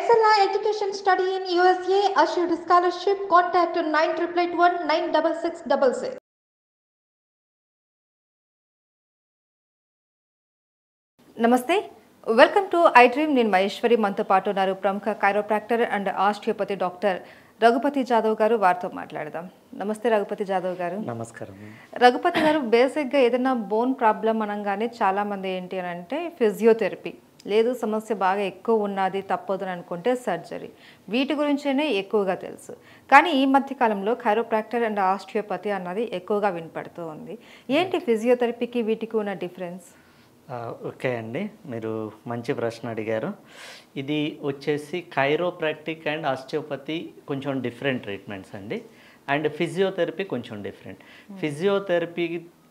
Excella Education Study in USA assured scholarship. Contact 9881 96666. నమస్తే welcome to I dream నేను మహేశ్వరి మనతో పాటు ఉన్నారు ప్రముఖ chiropractor and osteopathy doctor Raghupati Jadhav గారు వారితో మాట్లాడదాం నమస్తే రఘుపతి జాదవ్ గారు నమస్కారం రఘుపతి గారు బేసిక్గా ఏదైనా బోన్ ప్రాబ్లం అనగానే చాలామంది ఏంటి అని అంటే ఫిజియోథెరపీ లేదు సమస్య బాగా ఎక్కువ ఉన్నది తప్పదు అని అనుకుంటే సర్జరీ వీటి గురించేనే ఎక్కువగా తెలుసు కానీ ఈ మధ్య కాలంలో కైరోప్రాక్టర్ అండ్ ఆస్టియోపతి అన్నది ఎక్కువగా వినపడుతూ ఉంది ఏంటి ఫిజియోథెరపీకి వీటికి ఉన్న డిఫరెన్స్ ఆ, ఓకే అండి మీరు మంచి ప్రశ్న అడిగారు ఇది వచ్చేసి కైరోప్రాక్టిక్ అండ్ ఆస్టియోపతి కొంచెం డిఫరెంట్ ట్రీట్మెంట్స్ అండి అండ్ ఫిజియోథెరపీ కొంచెం డిఫరెంట్ ఫిజియోథెరపీ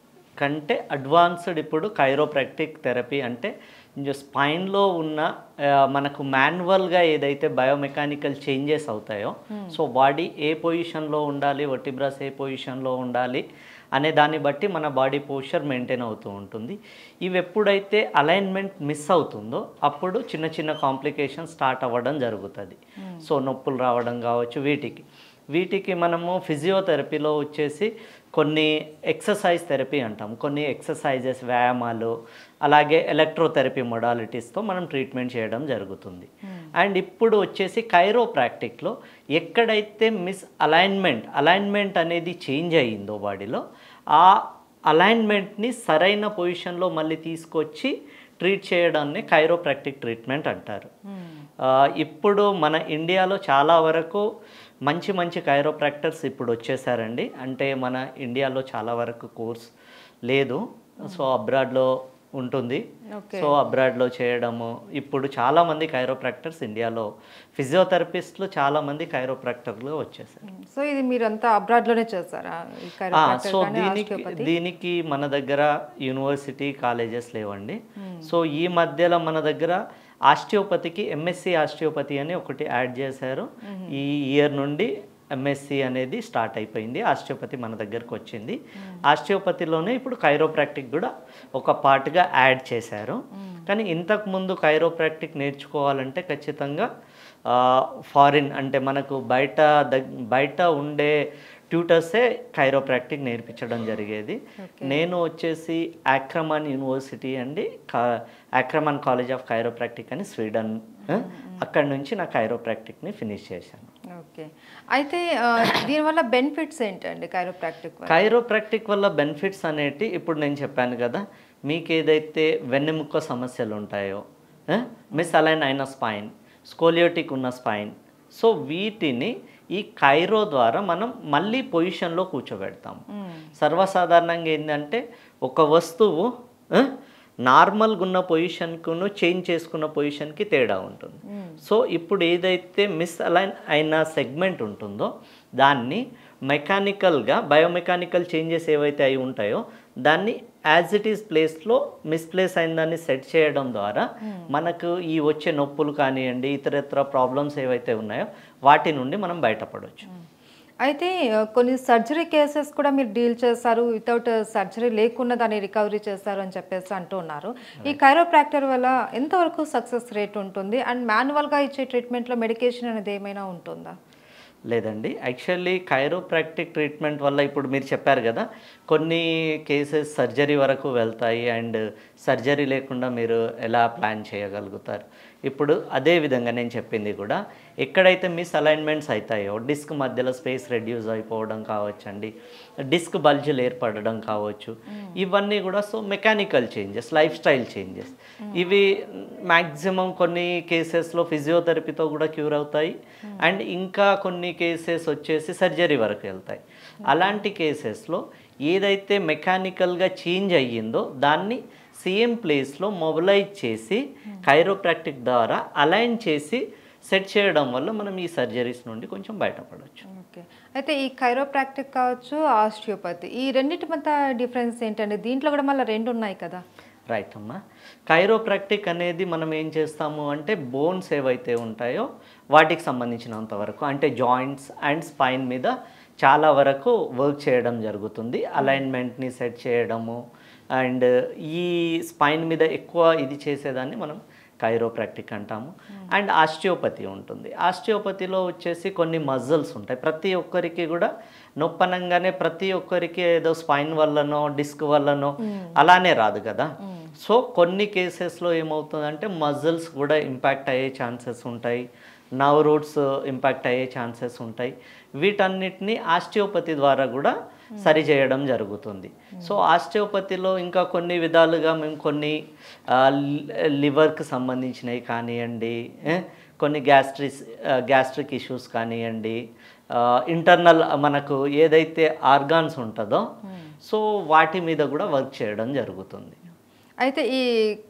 కంటే అడ్వాన్స్డ్ ఇప్పుడు కైరోప్రాక్టిక్ థెరపీ అంటే స్పైన్లో ఉన్న ఆ, మనకు మాన్యువల్గా ఏదైతే బయోమెకానికల్ చేంజెస్ అవుతాయో సో బాడీ ఏ పొజిషన్లో ఉండాలి ఒటిబ్రాస్ ఏ పొజిషన్లో ఉండాలి అనే దాన్ని బట్టి మన బాడీ పోస్చర్ మెయింటైన్ అవుతూ ఉంటుంది ఇవి ఎప్పుడైతే అలైన్మెంట్ మిస్ అవుతుందో అప్పుడు చిన్న చిన్న కాంప్లికేషన్ స్టార్ట్ అవ్వడం జరుగుతుంది సో నొప్పులు రావడం కావచ్చు వీటికి వీటికి మనము ఫిజియోథెరపీలో వచ్చేసి కొన్ని ఎక్సర్సైజ్ థెరపీ అంటాం కొన్ని ఎక్సర్సైజెస్ వ్యాయామాలు అలాగే ఎలక్ట్రోథెరపీ మొడాలిటీస్తో మనం ట్రీట్మెంట్ చేయడం జరుగుతుంది అండ్ ఇప్పుడు వచ్చేసి కైరోప్రాక్టిక్లో ఎక్కడైతే మిస్ అలైన్మెంట్ అలైన్మెంట్ అనేది చేంజ్ అయ్యిందో బాడీలో ఆ అలైన్మెంట్ని సరైన పొజిషన్లో మళ్ళీ తీసుకొచ్చి ట్రీట్ చేయడాన్ని కైరోప్రాక్టిక్ ట్రీట్మెంట్ అంటారు ఆ, ఇప్పుడు మన ఇండియాలో చాలా వరకు మంచి మంచి కైరోప్రాక్టర్స్ ఇప్పుడు వచ్చేసారండి అంటే మన ఇండియాలో చాలా వరకు కోర్స్ లేదు సో అబ్రాడ్లో ఉంటుంది Okay. సో అబ్రాడ్లో చేయడము ఇప్పుడు చాలామంది కైరోప్రాక్టర్స్ ఇండియాలో ఫిజియోథెరపిస్టులు చాలామంది కైరోప్రాక్టర్లు వచ్చేసారు సో ఇది మీరంతా అబ్రాడ్లోనే చేస్తారా ఈ ఆ, chiropractor సో కానీ దీనికి osteopathy? దీనికి మన దగ్గర యూనివర్సిటీ కాలేజెస్ లేవండి సో ఈ మధ్యలో మన దగ్గర ఆస్టియోపతికి ఎంఎస్సి ఆస్టియోపతి అని ఒకటి యాడ్ చేశారు ఈ ఇయర్ నుండి ఎంఎస్సి అనేది స్టార్ట్ అయిపోయింది ఆస్టియోపతి మన దగ్గరకు వచ్చింది ఆస్టియోపతిలోనే ఇప్పుడు కైరోప్రాక్టిక్ కూడా ఒక పార్ట్గా యాడ్ చేశారు కానీ ఇంతకు ముందు కైరోప్రాక్టిక్ నేర్చుకోవాలంటే ఖచ్చితంగా ఫారిన్ అంటే మనకు బయట దగ్ బయట ఉండే ట్యూటర్సే కైరోప్రాక్టిక్ నేర్పించడం జరిగేది నేను వచ్చేసి ఆక్రమాన్ యూనివర్సిటీ అండి ఆక్రమాన్ కాలేజ్ ఆఫ్ కైరోప్రాక్టిక్ అని స్వీడన్ ఆ, అక్కడ నుంచి నా కైరోప్రాక్టిక్ని ఫినిష్ చేశాను ఓకే అయితే ఆ, దీనివల్ల బెనిఫిట్స్ ఏంటండి కైరోప్రాక్టిక్ వల్ల కైరోప్రాక్టిక్ వల్ల బెనిఫిట్స్ అనేటి ఇప్పుడు నేను చెప్పాను కదా మీకు ఏదైతే వెన్నెముక్క సమస్యలు ఉంటాయో మిస్ అలైన్ అయిన స్పైన్ స్కోలియోటిక్ ఉన్న స్పైన్ సో వీటిని ఈ కైరో ద్వారా మనం మళ్ళీ పొజిషన్లో కూర్చోబెడతాం సర్వసాధారణంగా ఏంటంటే ఒక వస్తువు ఆ, నార్మల్గా ఉన్న పొజిషన్కును చేంజ్ చేసుకున్న పొజిషన్కి తేడా ఉంటుంది సో ఇప్పుడు ఏదైతే మిస్ అలైన్ అయిన సెగ్మెంట్ ఉంటుందో దాన్ని మెకానికల్గా బయోమెకానికల్ చేంజెస్ ఏవైతే అయి ఉంటాయో దాన్ని యాజ్ ఇట్ ఈస్ ప్లేస్లో మిస్ప్లేస్ అయిన దాన్ని సెట్ చేయడం ద్వారా మనకు ఈ వచ్చే నొప్పులు కానివ్వండి ఇతరత్ర ప్రాబ్లమ్స్ ఏవైతే ఉన్నాయో వాటి నుండి మనం బయటపడవచ్చు అయితే ఆ, కొన్ని సర్జరీ కేసెస్ కూడా మీరు డీల్ చేస్తారు వితౌట్ సర్జరీ లేకుండా దాన్ని రికవరీ చేస్తారు అని చెప్పేసి అంటూ ఉన్నారు ఈ కైరోప్రాక్టర్ వల్ల ఎంతవరకు సక్సెస్ రేట్ ఉంటుంది అండ్ మాన్యువల్గా ఇచ్చే ట్రీట్మెంట్లో మెడికేషన్ అనేది ఏమైనా ఉంటుందా లేదండి యాక్చువల్లీ కైరోప్రాక్టిక్ ట్రీట్మెంట్ వల్ల ఇప్పుడు మీరు చెప్పారు కదా కొన్ని కేసెస్ సర్జరీ వరకు వెళ్తాయి అండ్ సర్జరీ లేకుండా మీరు ఎలా ప్లాన్ చేయగలుగుతారు ఇప్పుడు అదే విధంగా నేను చెప్పింది కూడా ఎక్కడైతే మిస్ అలైన్మెంట్స్ అవుతాయో డిస్క్ మధ్యలో స్పేస్ రెడ్యూస్ అయిపోవడం కావచ్చండి డిస్క్ బల్జులు ఏర్పడడం కావచ్చు ఇవన్నీ కూడా so mechanical changes lifestyle changes ఇవి మ్యాక్సిమం కొన్ని కేసెస్లో ఫిజియోథెరపీతో కూడా క్యూర్ అవుతాయి అండ్ ఇంకా కొన్ని కేసెస్ వచ్చేసి సర్జరీ వరకు వెళ్తాయి అలాంటి కేసెస్లో ఏదైతే మెకానికల్గా చేంజ్ అయ్యిందో దాన్ని సేమ్ ప్లేస్లో మొబిలైజ్ చేసి కైరోప్రాక్టిక్ ద్వారా అలైన్ చేసి సెట్ చేయడం వల్ల మనం ఈ సర్జరీస్ నుండి కొంచెం బయటపడవచ్చు ఓకే అయితే ఈ కైరోప్రాక్టిక్ కావచ్చు ఆస్టియోపతి ఈ రెండింటి మధ్య డిఫరెన్స్ ఏంటండి దీంట్లో కూడా మళ్ళీ రెండు ఉన్నాయి కదా రైట్ అమ్మా కైరోప్రాక్టిక్ అనేది మనం ఏం చేస్తాము అంటే బోన్స్ ఏవైతే ఉంటాయో వాటికి సంబంధించినంత వరకు అంటే జాయింట్స్ అండ్ స్పైన్ మీద చాలా వరకు వర్క్ చేయడం జరుగుతుంది అలైన్మెంట్ని సెట్ చేయడము అండ్ ఈ స్పైన్ మీద ఎక్కువ ఇది చేసేదాన్ని మనం కైరోప్రాక్టిక్ అంటాము అండ్ ఆస్టియోపతి ఉంటుంది ఆస్టియోపతిలో వచ్చేసి కొన్ని మజిల్స్ ఉంటాయి ప్రతి ఒక్కరికి కూడా నొప్పనంగానే ప్రతి ఒక్కరికి ఏదో స్పైన్ వల్లనో డిస్క్ వల్లనో అలానే రాదు కదా సో కొన్ని కేసెస్లో ఏమవుతుందంటే మజిల్స్ కూడా ఇంపాక్ట్ అయ్యే ఛాన్సెస్ ఉంటాయి నవ్ రూట్స్ ఇంపాక్ట్ అయ్యే ఛాన్సెస్ ఉంటాయి వీటన్నిటిని ఆస్టియోపతి ద్వారా కూడా సరి చేయడం జరుగుతుంది సో ఆస్టియోపతిలో ఇంకా కొన్ని విధాలుగా మేము కొన్ని లివర్కి సంబంధించినవి కానివ్వండి ఏ, కొన్ని గ్యాస్ట్రిస్ గ్యాస్ట్రిక్ ఇష్యూస్ కానివ్వండి ఇంటర్నల్ మనకు ఏదైతే ఆర్గాన్స్ ఉంటుందో సో వాటి మీద కూడా వర్క్ చేయడం జరుగుతుంది అయితే ఈ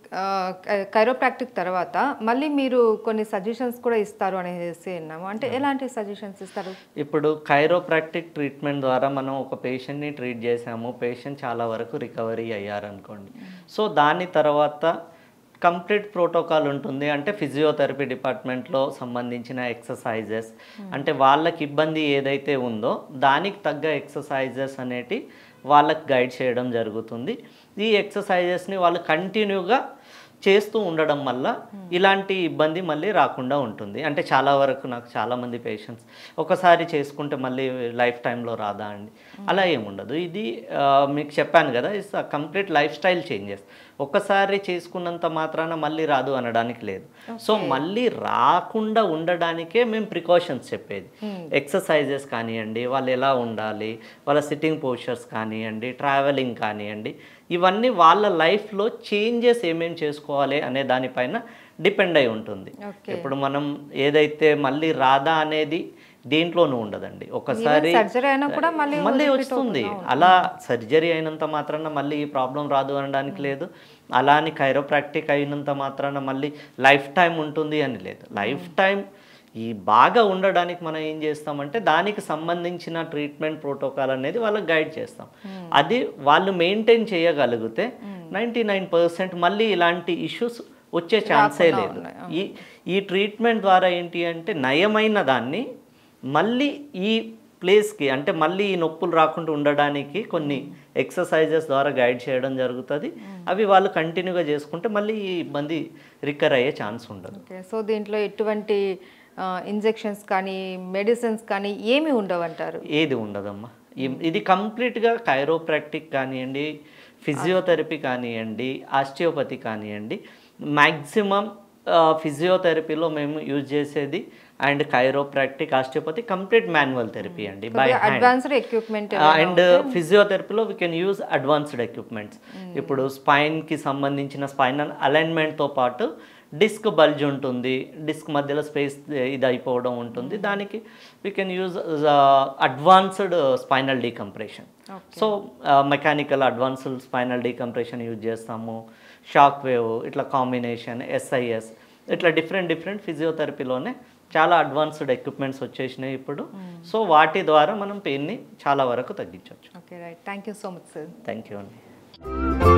కైరోప్రాక్టిక్ తర్వాత మళ్ళీ మీరు కొన్ని సజెషన్స్ కూడా ఇస్తారు అనేసి విన్నాము అంటే ఎలాంటి సజెషన్స్ ఇస్తారు ఇప్పుడు కైరోప్రాక్టిక్ ట్రీట్మెంట్ ద్వారా మనం ఒక పేషెంట్ని ట్రీట్ చేసాము పేషెంట్ చాలా వరకు రికవరీ అయ్యారనుకోండి సో దాని తర్వాత కంప్లీట్ ప్రోటోకాల్ ఉంటుంది అంటే ఫిజియోథెరపీ డిపార్ట్మెంట్లో సంబంధించిన ఎక్సర్సైజెస్ అంటే వాళ్ళకి ఇబ్బంది ఏదైతే ఉందో దానికి తగ్గ ఎక్సర్సైజెస్ అనేటి వాళ్ళకి గైడ్ చేయడం జరుగుతుంది ఈ ఎక్సర్సైజెస్ని వాళ్ళు కంటిన్యూగా చేస్తూ ఉండడం వల్ల ఇలాంటి ఇబ్బంది మళ్ళీ రాకుండా ఉంటుంది అంటే చాలా వరకు నాకు చాలామంది పేషెంట్స్ ఒకసారి చేసుకుంటే మళ్ళీ లైఫ్ టైంలో రాదా అండి అలా ఏముండదు ఇది ఆ, మీకు చెప్పాను కదా it's complete lifestyle changes ఒక్కసారి చేసుకున్నంత మాత్రాన మళ్ళీ రాదు అనడానికి లేదు సో మళ్ళీ రాకుండా ఉండడానికే మేము ప్రికాషన్స్ చెప్పేది ఎక్సర్సైజెస్ కానివ్వండి వాళ్ళు ఎలా ఉండాలి వాళ్ళ సిట్టింగ్ పోస్చర్స్ కానివ్వండి ట్రావెలింగ్ కానివ్వండి ఇవన్నీ వాళ్ళ లైఫ్లో చేంజెస్ ఏమేమి చేసుకోవాలి అనే దానిపైన డిపెండ్ అయి ఉంటుంది Okay. ఇప్పుడు మనం ఏదైతే మళ్ళీ రాదా అనేది దేంట్లోనూ ఉండదండి ఒకసారి సర్జరీ అయినా కూడా మళ్ళీ మళ్ళీ వస్తుంది అలా సర్జరీ అయినంత మాత్రాన మళ్ళీ ఈ ప్రాబ్లం రాదు అనడానికి లేదు అలా అని కైరోప్రాక్టిక్ అయినంత మాత్రాన మళ్ళీ లైఫ్ టైం ఉంటుంది అని లేదు లైఫ్ టైం ఈ బాగా ఉండడానికి మనం ఏం చేస్తామంటే దానికి సంబంధించిన ట్రీట్మెంట్ ప్రోటోకాల్ అనేది వాళ్ళకి గైడ్ చేస్తాం అది వాళ్ళు మెయింటైన్ చేయగలిగితే నైంటీ నైన్ పర్సెంట్ మళ్ళీ ఇలాంటి ఇష్యూస్ వచ్చే ఛాన్సే లేదు ఈ ఈ ట్రీట్మెంట్ ద్వారా ఏంటి అంటే నయమైన దాన్ని మళ్ళీ ఈ ప్లేస్కి అంటే మళ్ళీ ఈ నొప్పులు రాకుండా ఉండడానికి కొన్ని ఎక్సర్సైజెస్ ద్వారా గైడ్ చేయడం జరుగుతుంది అవి వాళ్ళు కంటిన్యూగా చేసుకుంటే మళ్ళీ ఈ ఇబ్బంది రికర్ అయ్యే ఛాన్స్ ఉండదు ఓకే సో దీంట్లో ఎటువంటి ఇంజెక్షన్స్ కానీ మెడిసిన్స్ కానీ ఏమి ఉండవంటారు ఏది ఉండదమ్మా ఈ- ఇది కంప్లీట్గా కైరోప్రాక్టిక్ కానివ్వండి ఫిజియోథెరపీ కానివ్వండి ఆస్టియోపతి కానివ్వండి మ్యాక్సిమం ఫిజియోథెరపీలో మేము యూజ్ చేసేది and chiropractic osteopathy complete manual therapy అండి by hand advanced equipment and ఫిజియోథెరపీలో we can use advanced equipments ఇప్పుడు స్పైన్కి సంబంధించిన స్పైనల్ అలైన్మెంట్తో పాటు డిస్క్ బల్జ్ ఉంటుంది డిస్క్ మధ్యలో స్పేస్ ఇది అయిపోవడం ఉంటుంది దానికి we can use advanced spinal decompression so mechanical advanced spinal decompression use చేస్తాము షాక్ వేవ్ ఇట్లా కాంబినేషన్ ఎస్ఐఎస్ ఇట్లా డిఫరెంట్ డిఫరెంట్ ఫిజియోథెరపీలోనే చాలా అడ్వాన్స్డ్ ఎక్విప్మెంట్స్ వచ్చేసినాయి ఇప్పుడు సో వాటి ద్వారా మనం పెయిన్ని చాలా వరకు తగ్గించవచ్చు okay right thank you so much sir thank you అండి